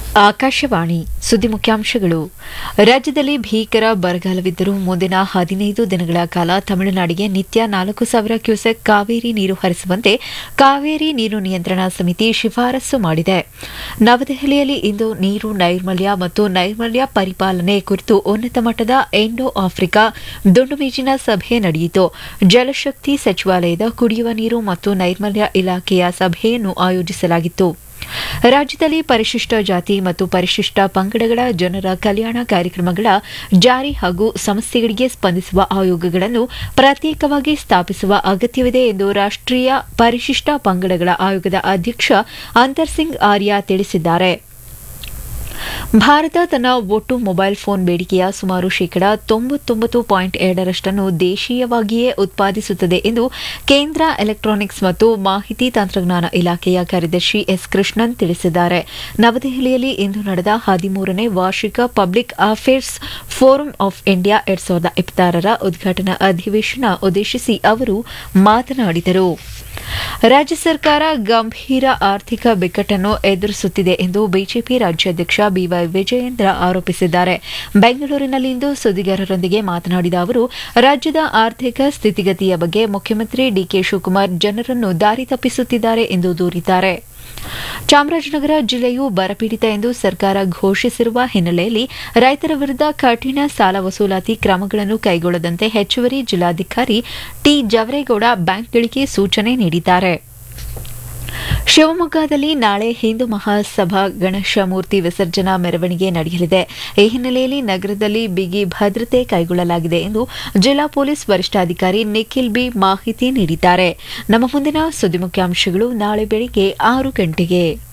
ಆಕಾಶವಾಣಿ ಸುದ್ದಿ ಮುಖ್ಯಾಂಶಗಳು ರಾಜ್ಯದಲ್ಲಿ ಭೀಕರ ಬರಗಾಲವಿದ್ದರೂ ಮುಂದಿನ ಹದಿನೈದು ದಿನಗಳ ಕಾಲ ತಮಿಳುನಾಡಿಗೆ ನಿತ್ಯ ನಾಲ್ಕು ಸಾವಿರ ಕ್ಯೂಸೆಕ್ ಕಾವೇರಿ ನೀರು ಹರಿಸುವಂತೆ ಕಾವೇರಿ ನೀರು ನಿಯಂತ್ರಣ ಸಮಿತಿ ಶಿಫಾರಸು ಮಾಡಿದೆ ನವದೆಹಲಿಯಲ್ಲಿ ಇಂದು ನೀರು ನೈರ್ಮಲ್ಯ ಮತ್ತು ನೈರ್ಮಲ್ಯ ಪರಿಪಾಲನೆ ಕುರಿತು ಉನ್ನತ ಮಟ್ಟದ ಇಂಡೋ ಆಫ್ರಿಕಾ ದುಂಡುಮೇಜಿನ ಸಭೆ ನಡೆಯಿತು ಜಲಶಕ್ತಿ ಸಚಿವಾಲಯದ ಕುಡಿಯುವ ನೀರು ಮತ್ತು ನೈರ್ಮಲ್ಯ ಇಲಾಖೆಯ ಸಭೆಯನ್ನು ಆಯೋಜಿಸಲಾಗಿತ್ತು ರಾಜ್ಯದಲ್ಲಿ ಪರಿಶಿಷ್ಟ ಜಾತಿ ಮತ್ತು ಪರಿಶಿಷ್ಟ ಪಂಗಡಗಳ ಜನರ ಕಲ್ಯಾಣ ಕಾರ್ಯಕ್ರಮಗಳ ಜಾರಿ ಹಾಗೂ ಸಮಸ್ಯೆಗಳಿಗೆ ಸ್ಪಂದಿಸುವ ಆಯೋಗಗಳನ್ನು ಪ್ರತ್ಯೇಕವಾಗಿ ಸ್ಥಾಪಿಸುವ ಅಗತ್ಯವಿದೆ ಎಂದು ರಾಷ್ಟ್ರೀಯ ಪರಿಶಿಷ್ಟ ಪಂಗಡಗಳ ಆಯೋಗದ ಅಧ್ಯಕ್ಷ ಅಂತರ್ ಸಿಂಗ್ ಆರ್ಯ ತಿಳಿಸಿದ್ದಾರೆ ಭಾರತ ತನ್ನ ಒಟ್ಟು ಮೊಬೈಲ್ ಫೋನ್ ಬೇಡಿಕೆಯ ಸುಮಾರು ಶೇಕಡ ತೊಂಬತ್ತೊಂಬತ್ತು ಪಾಯಿಂಟ್ ಎರಡರಷ್ಟನ್ನು ದೇಶೀಯವಾಗಿಯೇ ಉತ್ಪಾದಿಸುತ್ತದೆ ಎಂದು ಕೇಂದ್ರ ಎಲೆಕ್ಟ್ರಾನಿಕ್ಸ್ ಮತ್ತು ಮಾಹಿತಿ ತಂತ್ರಜ್ಞಾನ ಇಲಾಖೆಯ ಕಾರ್ಯದರ್ಶಿ ಎಸ್ ಕೃಷ್ಣನ್ ತಿಳಿಸಿದ್ದಾರೆ ನವದೆಹಲಿಯಲ್ಲಿ ಇಂದು ನಡೆದ ಹದಿಮೂರನೇ ವಾರ್ಷಿಕ public affairs forum of India ಎರಡ್ ಸಾವಿರದ ಇಪ್ಪತ್ತಾರರ ಉದ್ಘಾಟನಾ ಅಧಿವೇಶನ ಉದ್ದೇಶಿಸಿ ಅವರು ಮಾತನಾಡಿದರು ರಾಜ್ಯ ಸರ್ಕಾರ ಗಂಭೀರ ಆರ್ಥಿಕ ಬಿಕ್ಕಟ್ಟನ್ನು ಎದುರಿಸುತ್ತಿದೆ ಎಂದು ಬಿಜೆಪಿ ರಾಜ್ಯಾಧ್ಯಕ್ಷ ಬಿವೈ ವಿಜಯೇಂದ್ರ ಆರೋಪಿಸಿದ್ದಾರೆ ಬೆಂಗಳೂರಿನಲ್ಲಿಂದು ಸುದ್ದಿಗಾರರೊಂದಿಗೆ ಮಾತನಾಡಿದ ಅವರು ರಾಜ್ಯದ ಆರ್ಥಿಕ ಸ್ಥಿತಿಗತಿಯ ಬಗ್ಗೆ ಮುಖ್ಯಮಂತ್ರಿ ಡಿಕೆ ಶಿವಕುಮಾರ್ ಜನರನ್ನು ದಾರಿ ತಪ್ಪಿಸುತ್ತಿದ್ದಾರೆ ಎಂದು ದೂರಿದ್ದಾರೆ ಚಾಮರಾಜನಗರ ಜಿಲ್ಲೆಯು ಬರಪೀಡಿತ ಎಂದು ಸರ್ಕಾರ ಘೋಷಿಸಿರುವ ಹಿನ್ನೆಲೆಯಲ್ಲಿ ರೈತರ ವಿರುದ್ಧ ಕಠಿಣ ಸಾಲ ವಸೂಲಾತಿ ಕ್ರಮಗಳನ್ನು ಕೈಗೊಳ್ಳದಂತೆ ಹೆಚ್ಚುವರಿ ಜಿಲ್ಲಾಧಿಕಾರಿ ಟಿ ಜವರೇಗೌಡ ಬ್ಯಾಂಕ್ಗಳಿಗೆ ಸೂಚನೆ ನೀಡಿದ್ದಾರೆ ಶಿವಮೊಗ್ಗದಲ್ಲಿ ನಾಳೆ ಹಿಂದೂ ಮಹಾಸಭಾ ಗಣೇಶ ಮೂರ್ತಿ ವಿಸರ್ಜನಾ ಮೆರವಣಿಗೆ ನಡೆಯಲಿದೆ ಈ ಹಿನ್ನೆಲೆಯಲ್ಲಿ ನಗರದಲ್ಲಿ ಬಿಗಿ ಭದ್ರತೆ ಕೈಗೊಳ್ಳಲಾಗಿದೆ ಎಂದು ಜಿಲ್ಲಾ ಪೊಲೀಸ್ ವರಿಷ್ಠಾಧಿಕಾರಿ ನಿಖಿಲ್ ಬಿ ಮಾಹಿತಿ ನೀಡಿದ್ದಾರೆ ನಮ್ಮ ಮುಂದಿನ ಸುದ್ದಿ ಮುಖ್ಯಾಂಶಗಳು ನಾಳೆ ಬೆಳಿಗ್ಗೆ ಆರು ಗಂಟೆಗೆ